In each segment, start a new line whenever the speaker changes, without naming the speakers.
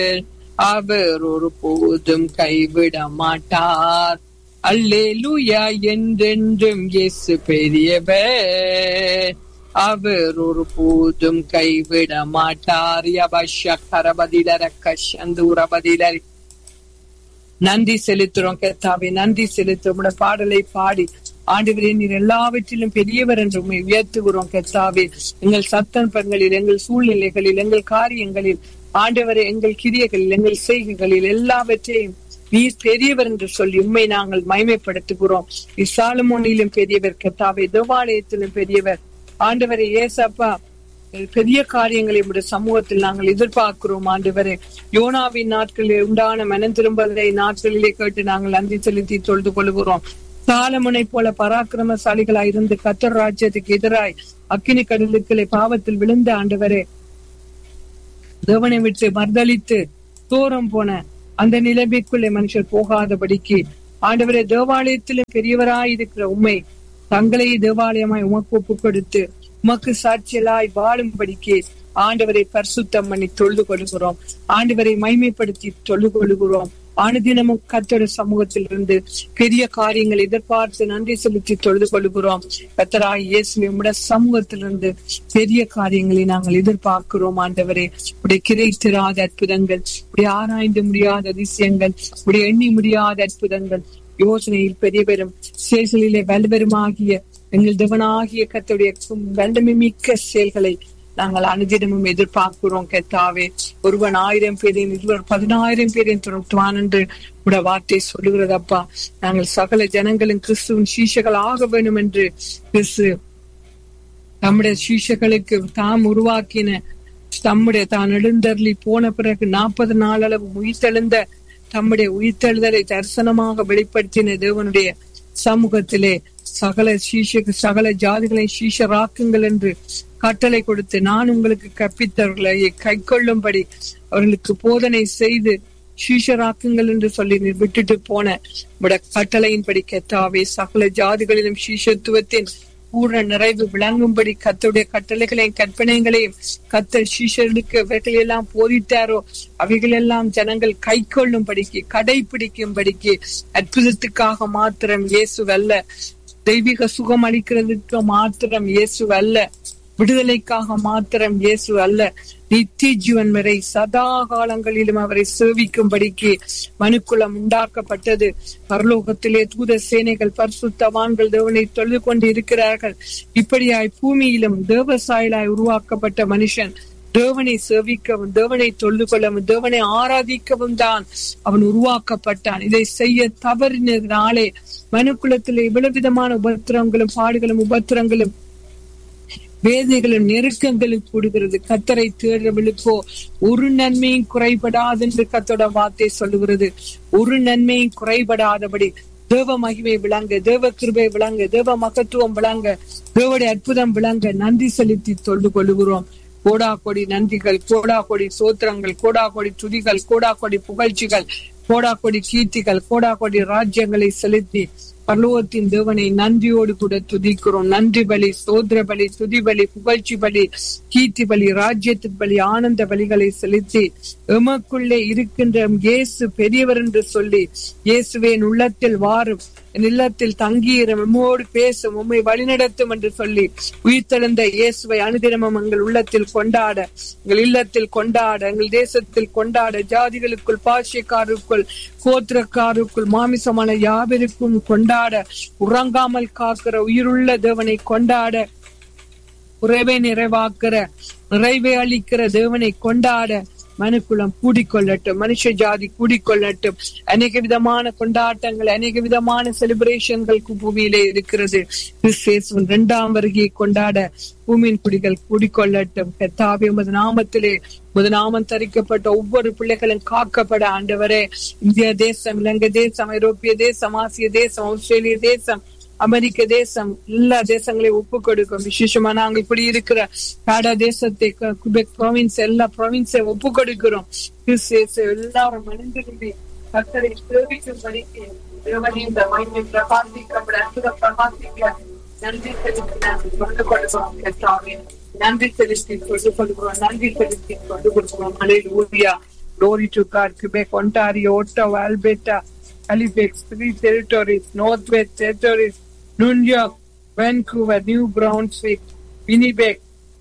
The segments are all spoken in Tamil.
அவர் ஒரு போதும் கைவிட மாட்டார் அல்லேலூயா என்றென்றும் இயேசு பெரியவர் அவர் ஒரு போதும் கைவிட மாட்டார் யபஷ கரபதிலர கஷந்தூரபதிலர் நன்றி செலுத்துறோம் கத்தாவே நன்றி செலுத்துறோம் உங்களோட பாடலை பாடி ஆண்டவரே நீர் எல்லாவற்றிலும் பெரியவர் என்று உண்மை உயர்த்துகிறோம் கத்தாவே எங்கள் சத்தன்பங்களில் எங்கள் சூழ்நிலைகளில் எங்கள் காரியங்களில் ஆண்டவரே எங்கள் கிரியைகளில் எங்கள் செய்கைகளில் எல்லாவற்றையும் நீர் பெரியவர் என்று சொல்லி உண்மை நாங்கள் மைமைப்படுத்துகிறோம் இசாலமோனிலும் பெரியவர் கத்தாவே தேவாலயத்திலும் பெரியவர் ஆண்டவரே ஏசப்பா பெரிய காரியங்களை உடைய சமூகத்தில் நாங்கள் எதிர்பார்க்கிறோம் ஆண்டவரே யோனாவின் நாட்களில் உண்டான மனம் திரும்பதை நாட்களிலே கேட்டு நாங்கள் நன்றி செலுத்தி தொழுது கொள்கிறோம் சாலமனை போல பராக்கிரமசாலிகளாய் இருந்து கத்தர் ராஜ்யத்துக்கு எதிராய் அக்கினி கடலுக்களை பாவத்தில் விழுந்த ஆண்டவரே தேவனை விட்டு மர்தளித்து தூரம் போன அந்த நிலைமைக்குள்ளே மனுஷர் போகாதபடிக்கு ஆண்டவரே தேவாலயத்திலும் பெரியவராய் இருக்கிற உண்மை தங்களை தேவாலயமாய் உமக்கு ஒப்பு கொடுத்து உமக்கு சாட்சியலாய் வாழும்படிக்கு ஆண்டவரை பரிசுத்தம் பண்ணி தொழுது கொள்கிறோம் ஆண்டவரை மைமைப்படுத்தி தொழுது கொள்கிறோம் அனுதினமும் கத்தோட சமூகத்தில் இருந்து பெரிய காரியங்கள் எதிர்பார்த்து நன்றி செலுத்தி தொழுது கொள்கிறோம் கத்தராய் இயேசு உடைய சமூகத்திலிருந்து பெரிய காரியங்களை நாங்கள் எதிர்பார்க்கிறோம் ஆண்டவரே உடைய கிடைத்திராத அற்புதங்கள் உடைய ஆராய்ந்து முடியாத அதிசயங்கள் உடைய எண்ணி முடியாத அற்புதங்கள் யோசனையில் பெரிய பெரும் செயல்களிலே வலுவருமாகிய எங்கள் தேவனாகிய கத்துடைய வல்லமை மிக்க செயல்களை நாங்கள் அனுதினமும் எதிர்பார்க்கிறோம் கெத்தாவே ஒருவன் ஆயிரம் பேரின் இருவர் பதினாயிரம் பேரின் துரத்துவான் என்று உட வார்த்தை சொல்லுகிறதப்பா நாங்கள் சகல ஜனங்களும் கிறிஸ்துவின் சீஷகள் ஆக வேண்டும் என்று கிறிஸ்து நம்முடைய சீஷர்களுக்கு தாம் உருவாக்கின தம்முடைய தான் எழுந்தருளி போன பிறகு நாற்பது நாள் அளவு உயிர்த்தெழுந்த தம்முடைய உயிர்த்தெழுதலை தரிசனமாக வெளிப்படுத்தின தேவனுடைய சமூகத்திலே சகல சீஷ சகல ஜாதிகளை சீஷராக்குங்கள் என்று கட்டளை கொடுத்து நான் உங்களுக்கு கற்பித்தவர்களை கை கொள்ளும்படி அவர்களுக்கு போதனை செய்து சீஷராக்குங்கள் என்று சொல்லி நீ விட்டுட்டு போன உட கட்டளையின்படி கெத்தாவே சகல ஜாதிகளிலும் சீஷத்துவத்தின் பூர்ண நிறைவு விளங்கும்படி கத்துடைய கட்டளைகளையும் கற்பனைகளையும் கத்த சீஷர்களுக்கு இவர்கள் எல்லாம் போதித்தாரோ அவைகளெல்லாம் ஜனங்கள் கை கொள்ளும்படிக்கு கடைபிடிக்கும்படிக்கு அற்புதத்துக்காக மாத்திரம் இயேசு அல்ல தெய்வீக சுகம் அளிக்கிறதுக்கு மாத்திரம் இயேசு அல்ல விடுதலைக்காக மாத்திரம் இயேசு அல்ல நித்திய ஜீவன் வரை சதா காலங்களிலும் அவரை சேவிக்கும்படிக்கு மனுக்குளம் உண்டாக்கப்பட்டது பரலோகத்திலே தூத சேனைகள் பரிசுத்தவான்கள் தேவனை தொழுது கொண்டு இருக்கிறார்கள் இப்படியாய் பூமியிலும் தேவசாயலாய் உருவாக்கப்பட்ட மனுஷன் தேவனை சேவிக்கவும் தேவனை தொழுது கொள்ளவும் தேவனை ஆராதிக்கவும் தான் அவன் உருவாக்கப்பட்டான் இதை செய்ய தவறினதினாலே மனுக்குலத்தில் இவ்வளவு விதமான உபத்திரங்களும் பாடுகளும் உபத்திரங்களும் வேதைகளும் நெருக்கங்களும் கூடுகிறது கத்தரை தேடுறவளுக்கோ ஒரு நன்மையும் குறைபடாது என்று கத்தோட வார்த்தை சொல்லுகிறது ஒரு நன்மையும் குறைபடாதபடி தேவ மகிமை விளங்க தேவ கிருபை விளங்க தேவ மகத்துவம் விளங்க தேவடைய அற்புதம் விளங்க நன்றி செலுத்தி தொண்டு கொள்ளுகிறோம் கோடா கொடி நன்றிகள் கோடா கொடி சோத்திரங்கள் கோடா கொடி துதிகள் கோடா கொடி புகழ்ச்சிகள் கோடா கொடி கீர்த்திகள் கோடா கொடி ராஜ்யங்களை செலுத்தி பரலோகத்தின் தேவனை நன்றியோடு கூட துதிக்கிறோம் நன்றி பலி சோதர பலி துதி பலி புகழ்ச்சி பலி கீர்த்தி பலி ராஜ்யத்தின் பலி ஆனந்த பலிகளை செலுத்தி எமக்குள்ளே இருக்கின்ற இயேசு பெரியவர் என்று சொல்லி இயேசுவேன் உள்ளத்தில் வாரும் என் இல்லத்தில் தங்கியிரும் உம்மோடு பேசும் உம்மை வழிநடத்தும் என்று சொல்லி உயிர்த்தெழுந்த இயேசுவை அனுதினமும் எங்கள் உள்ளத்தில் கொண்டாட எங்கள் இல்லத்தில் கொண்டாட எங்கள் தேசத்தில் கொண்டாட ஜாதிகளுக்குள் பாஷைக்காருக்குள் கோத்திரக்காருக்குள் மாமிசமான யாவருக்கும் கொண்டாட உறங்காமல் காக்கிற உயிருள்ள தேவனை கொண்டாட குறைவை நிறைவாக்குற நிறைவை அளிக்கிற தேவனை கொண்டாட மனுக்குளம் கூடிக்கொள்ளட்டும் மனுஷ ஜாதி கூடிக்கொள்ளட்டும் அநேக விதமான கொண்டாட்டங்கள் அநேக விதமான செலிப்ரேஷன்கள் பூமியிலே இருக்கிறது கிறிஸ்தேசுவன் இரண்டாம் வருகையை கொண்டாட பூமியின் குடிகள் கூடிக்கொள்ளட்டும் கத்தாவி உமது நாமத்திலே உமது நாமம் தரிக்கப்பட்ட ஒவ்வொரு பிள்ளைகளும் காக்கப்பட ஆண்டவரே இந்திய தேசம் இலங்கை தேசம் ஐரோப்பிய தேசம் ஆசிய தேசம் ஆஸ்திரேலிய தேசம் அமெரிக்க தேசம் எல்லா தேசங்களையும் ஒப்பு கொடுக்கும் விசேஷமா நாங்க இப்படி இருக்கிற காடா தேசத்தை குபெக் ப்ராவின்ஸ் எல்லா ப்ராவின்ஸை ஒப்பு கொடுக்கிறோம் எல்லாரும் மனிதர்களே கத்தரை சேவிக்கும்படிக்கு இந்த மகிமை பிரகாசிக்கப்பட அற்புத பிரகாசிக்க நன்றி செலுத்தி நாங்கள் கொண்டு கொடுக்கிறோம் கத்தாவே நன்றி செலுத்தி கொண்டு கொடுக்கிறோம் நன்றி செலுத்தி கொண்டு கொடுக்கிறோம் மலையில் ஊதியா Glory to God. Quebec, Ontario, Ottawa, Alberta, Halifax, three territories, Northwest territories, New York, Vancouver, New Brunswick, Winnipeg,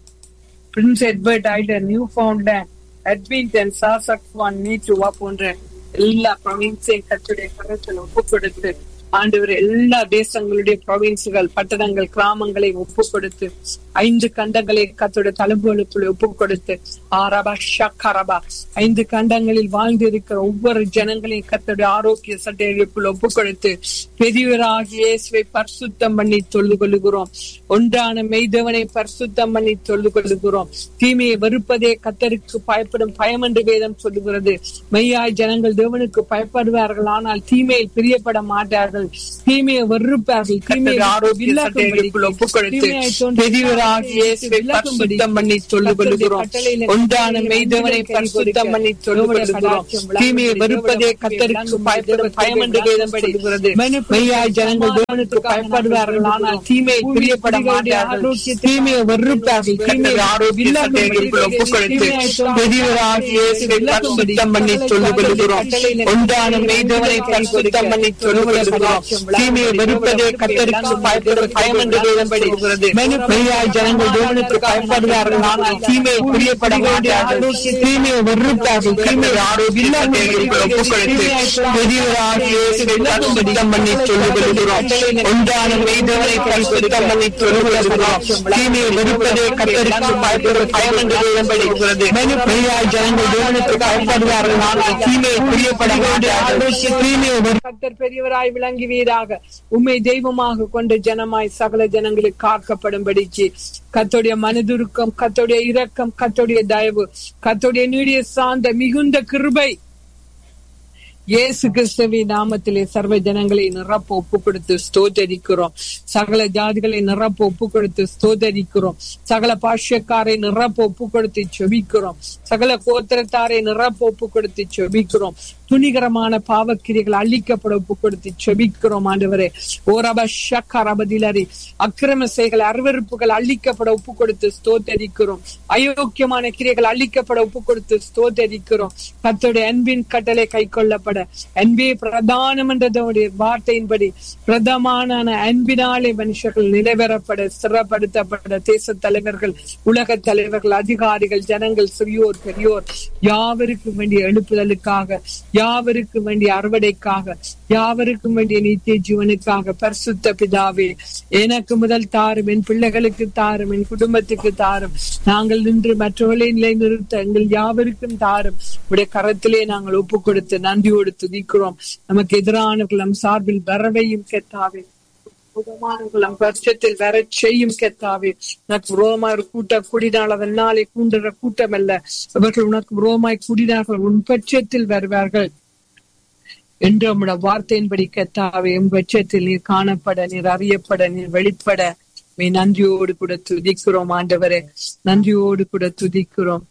Prince Edward Island, Newfoundland, Edmonton, Saskatchewan, நீட்டுவா போன்ற எல்லா ப்ரொவின்ஸையும் கத்துடைய கரத்தில் ஒப்பு கொடுத்து ஆண்டவர் எல்லா தேசங்களுடைய ப்ரொவின்ஸுகள் பட்டணங்கள் கிராமங்களை ஒப்பு கொடுத்து ஐந்து கண்டங்களை கத்தோட தலைமுகளுக்குள் ஒப்பு கொடுத்து ஆரபா ஷக்கரபா ஐந்து கண்டங்களில் வாழ்ந்து இருக்கிற ஒவ்வொரு ஜனங்களையும் கத்தோட ஆரோக்கிய சட்டைகளுக்குள் ஒப்பு கொடுத்து பெரியவராகிய இயேசுவை பரிசுத்தம் பண்ணி தொழுது கொள்ளுகிறோம் ஒன்றான மெய்தவனை பரிசுத்தம் பண்ணி தொழுது கொள்ளுகிறோம் தீமையை வெறுப்பதே கத்தருக்கு பயப்படும் பயம் என்று வேதம் சொல்லுகிறது மெய்யாய் ஜனங்கள் தேவனுக்கு பயப்படுவார்கள் ஆனால் தீமையில் பிரியப்பட மாட்டார்கள் தீமையை வெறுப்பார்கள் தீமையை
ஆரோக்கிய சட்டைகளுக்குள் ஒப்புக் கொடுத்து பெரியவராகிய இயேசுவை பரிசுத்தம் பண்ணி தொழுது கொள்ளுகிறோம் ஒன்றான மெய்தவனை பரிசுத்தம் பண்ணி தொழுது கொள்ளுகிறோம் தீமையை வெறுப்பதே கத்தருக்கு பயப்படும் பயம் என்று வேதம் சொல்லுகிறது மெய்யாய் ஜனங்கள் தேவனுக்கு பயப்படுவார்கள் ஆனால் தீமையை பிரியப்பட மாட்டார்கள் தீமையை வெறுப்பார்கள் தீமையை ஆரோக்கிய சட்டைகளுக்குள் ஒப்புக் கொடுத்து பெரியவராகிய இயேசுவை பரிசுத்தம் பண்ணி தொழுது கொள்ளுகிறோம் ஒன்றான மெய்தவனை பரிசுத்தம் பண்ணி தொழுது கொள்ளுகிறோம் தீமையை வெறுப்பதே கத்தருக்கு பயப்படும் பயம் என்று வேதம் சொல்லுகிறது மெய்யாய் ஜனங்கள் தேவனுக்கு பயப்படுவார்கள் ஆனால் தீமையை புரியப்பட மாட்டார்கள் தீமையை வெறுப்பார்கள் தீமையை ஆரோக்கிய சட்டைகளுக்குள் ஒப்புக் கொடுத்து பெரியவராகிய இயேசுவை பரிசுத்தம் பண்ணி தொழுது கொள்ளுகிறோம் ஒன்றான மெய்தவனை பரிசுத்தம் பண்ணி தொழுது கொள்ளுகிறோம் தீமையை வெறுப்பதே கத்தருக்கு பயப்படும் பயம் என்று வேதம் சொல்லுகிறது மெய்யாய் ஜனங்கள் தேவனுக்கு பயப்படுவார்கள் ஆனால் தீமையை புரியப்பட மாட்டார்கள் தீமையை
கர்த்தர் பெரியவராய் விளங்குவீராக உண்மை தெய்வமாக கொண்ட ஜனமாய் சகல ஜனங்களுக்கு காக்கப்படும்படிக்கு கத்தோடைய மனதுருக்கம் கத்தோடைய இரக்கம் கத்தோடைய தயவு கத்தோடைய நீடிய சார்ந்த மிகுந்த கிருபை இயேசு கிறிஸ்துவின் நாமத்திலே சர்வ ஜனங்களை நிரப்ப ஒப்பு கொடுத்து ஸ்தோத்தரிக்கிறோம் சகல ஜாதிகளை நிரப்ப ஒப்பு கொடுத்து ஸ்தோத்தரிக்கிறோம் சகல பாஷ்யக்காரை நிரப்ப ஒப்பு கொடுத்து செபிக்கிறோம் சகல கோத்திரத்தாரை நிரப்ப ஒப்பு கொடுத்து செபிக்கிறோம் துணிகரமான பாவக்கிரிகள் அழிக்கப்பட ஒப்பு கொடுத்து செபிக்கிறோம் ஆண்டவரே ஓரப ஷக்கரபதிலரி அக்கிரம செய்கள் அருவறுப்புகள் அழிக்கப்பட ஒப்பு கொடுத்து ஸ்தோத்தரிக்கிறோம் அயோக்கியமான கிரிகள் அழிக்கப்பட ஒப்பு கொடுத்து ஸ்தோத்தரிக்கிறோம் கத்தோடைய அன்பின் கட்டளை கை கொள்ளப்பட அன்பே பிரதானம் என்றதோடைய வார்த்தையின்படி பிரதமான அன்பினாலே மனுஷர்கள் நிலைவரப்பட சிறப்படுத்தப்பட தேச தலைவர்கள் உலக தலைவர்கள் அதிகாரிகள் ஜனங்கள் சிறியோர் பெரியோர் யாவருக்கும் வேண்டிய எழுப்புதலுக்காக யாவருக்கும் வேண்டிய அறுவடைக்காக யாவருக்கும் வேண்டிய நித்திய ஜீவனுக்காக பரிசுத்த பிதாவே எனக்கு முதல் தாரும் என் பிள்ளைகளுக்கு தாரும் என் குடும்பத்துக்கு தாரும் நாங்கள் நின்று மற்றவர்களை நிலைநிறுத்த எங்கள் யாவருக்கும் தாரும் உடைய கரத்திலே நாங்கள் ஒப்பு கொடுத்து நன்றியோடு துதிக்கிறோம் நமக்கு எதிரானவர்கள் நம் சார்பில் வரவையும் கெத்தாவே புதமானவர்களும் பட்சத்தில் வர செய்யும் கெத்தாவே உனக்கு ரோமாய் கூட்ட கூடினால் அதன் நாளை கூண்டுற கூட்டம் அல்ல அவர்கள் உனக்கு ரோமாய் கூடினார்கள் உன் பட்சத்தில் வருவார்கள் என்று உம்முடைய வார்த்தையின்படி கெத்தாவே எம் பட்சத்தில் நீர் காணப்பட நீர் அறியப்பட நீர் வெளிப்பட மே நன்றியோடு கூட துதிக்கிறோம் ஆண்டவரே நன்றியோடு கூட துதிக்கிறோம்